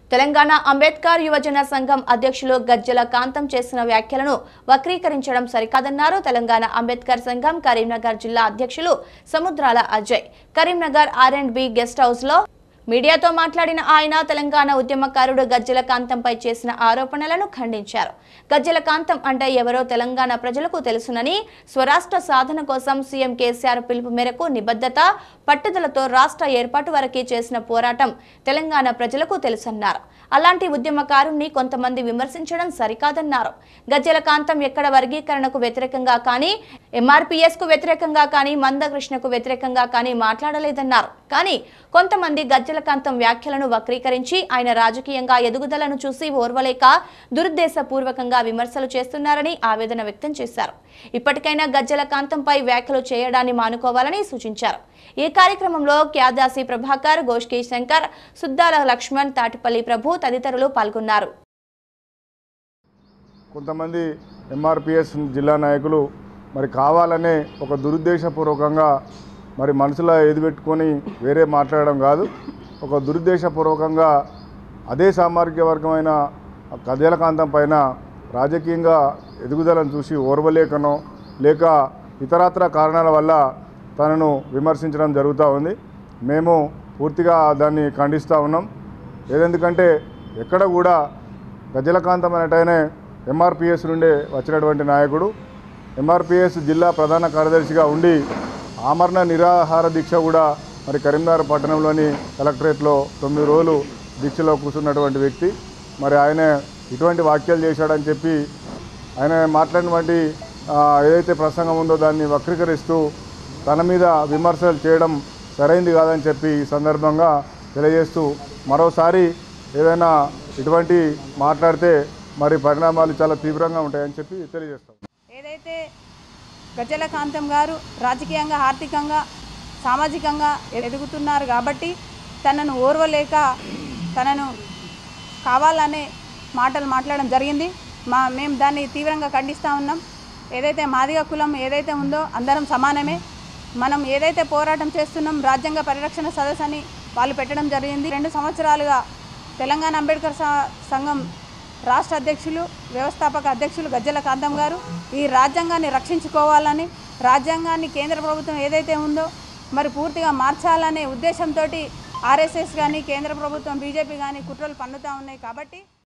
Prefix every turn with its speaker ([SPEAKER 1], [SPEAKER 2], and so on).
[SPEAKER 1] తెలంగాణ అంబేద్కర్ యువజన సంఘం అధ్యక్షులు గజ్జల కాంతం చేసిన వ్యాఖ్యలను వక్రీకరించడం సరికాదన్నారు తెలంగాణ అంబేద్కర్ సంఘం కరీంనగర్ జిల్లా అధ్యక్షులు Samudrala Ajay Karimnagar R and B guest house లో మీడియాతో మాట్లాడిన ఆయన తెలంగాణ ఉద్యమకారుడు గజ్జల కాంతంపై చేసిన ఆరోపణలను ఖండించారు గజ్జల కాంతం అంటే ఎవరో తెలంగాణ ప్రజలకు తెలుసునని స్వరాష్ట్ర సాధన కోసం సీఎం కేసీఆర్ పిలుపు మేరకు నిబద్ధత పట్టుదలతో రాష్ట్ర ఏర్పాటు వరకు చేసిన పోరాటం తెలంగాణ ప్రజలకు తెలుసన్నారు అలాంటి ఉద్యమకారుణ్ణి కొంతమంది విమర్శించడం సరికాదన్నారు గజ్జల కాంతం ఎక్కడ వర్గీకరణకు వ్యతిరేకంగా కానీ ఎంఆర్పీఎస్ కు వ్యతిరేకంగా కానీ మందకృష్ణకు వ్యతిరేకంగా కానీ మాట్లాడలేదన్నారు కానీ కొంతమంది గజ్జల కాంతం వ్యాఖ్యలను వక్రీకరించి ఆయన రాజకీయంగా ఎదుగుదలను చూసి ఓర్వలేక దురుద్దేశపూర్వకంగా విమర్శలు చేస్తున్నారని ఆవేదన వ్యక్తం చేశారు ఇప్పటికైనా గజ్జల కాంతంపై వ్యాఖ్యలు చేయడాన్ని మానుకోవాలని సూచించారు ఈ కార్యక్రమంలో క్యాదాసి ప్రభాకర్ గోష్కి శంకర్ సుద్దాల లక్ష్మణ్ తాటిపల్లి ప్రభు తదితరులు పాల్గొన్నారు
[SPEAKER 2] కొంతమంది ఎంఆర్పిఎస్ జిల్లా నాయకులు మరి కావాలనే ఒక దురుద్దేశపూర్వకంగా మరి మనసులో ఏది పెట్టుకొని వేరే మాట్లాడడం కాదు ఒక దురుద్దేశపూర్వకంగా అదే సామాజిక వర్గమైన కదేలకాంతం పైన రాజకీయంగా ఎదుగుదలను చూసి ఓర్వలేకనో లేక ఇతరత్ర కారణాల వల్ల తనను విమర్శించడం జరుగుతూ ఉంది మేము పూర్తిగా దాన్ని ఖండిస్తూ ఉన్నాం ఏదెందుకంటే ఎక్కడ కూడా గజలకాంతం అనేటైనే ఎంఆర్పిఎస్ నుండే వచ్చినటువంటి నాయకుడు ఎంఆర్పిఎస్ జిల్లా ప్రధాన కార్యదర్శిగా ఉండి ఆమరణ నిరాహార దీక్ష కూడా మరి కరీంనగర్ పట్టణంలోని కలెక్టరేట్లో తొమ్మిది రోజులు దీక్షలో కూర్చున్నటువంటి వ్యక్తి మరి ఆయన ఇటువంటి వ్యాఖ్యలు చేశాడని చెప్పి ఆయన మాట్లాడినటువంటి ఆ, ఏదైతే ప్రసంగం ఉందో దాన్ని వక్రీకరిస్తూ తన మీద విమర్శలు చేయడం సరైంది కాదని చెప్పి ఈ సందర్భంగా తెలియజేస్తూ మరోసారి ఏదైనా ఇటువంటి మాట్లాడితే మరి పరిణామాలు చాలా తీవ్రంగా ఉంటాయని చెప్పి తెలియజేస్తాం
[SPEAKER 3] ఏదైతే గజల కాంతం గారు రాజకీయంగా ఆర్థికంగా సామాజికంగా ఎదుగుతున్నారు కాబట్టి తనను ఓర్వలేక తనను కావాలనే మాటలు మాట్లాడడం జరిగింది మా మేము దాన్ని తీవ్రంగా ఖండిస్తూ ఉన్నాం ఏదైతే మాదిగ కులం ఏదైతే ఉందో అందరం సమానమే మనం ఏదైతే పోరాటం చేస్తున్నాం రాజ్యాంగ పరిరక్షణ సదస్సు అని వాళ్ళు పెట్టడం జరిగింది రెండు సంవత్సరాలుగా తెలంగాణ అంబేద్కర్ స- సంఘం రాష్ట్ర అధ్యక్షులు వ్యవస్థాపక అధ్యక్షులు గజ్జల కాంతం గారు ఈ రాజ్యాంగాన్ని రక్షించుకోవాలని రాజ్యాంగాన్ని కేంద్ర ప్రభుత్వం ఏదైతే ఉందో మరి పూర్తిగా మార్చాలనే ఉద్దేశంతో ఆర్ఎస్ఎస్ కానీ కేంద్ర ప్రభుత్వం బీజేపీ కానీ కుట్రలు పన్నుతూ ఉన్నాయి కాబట్టి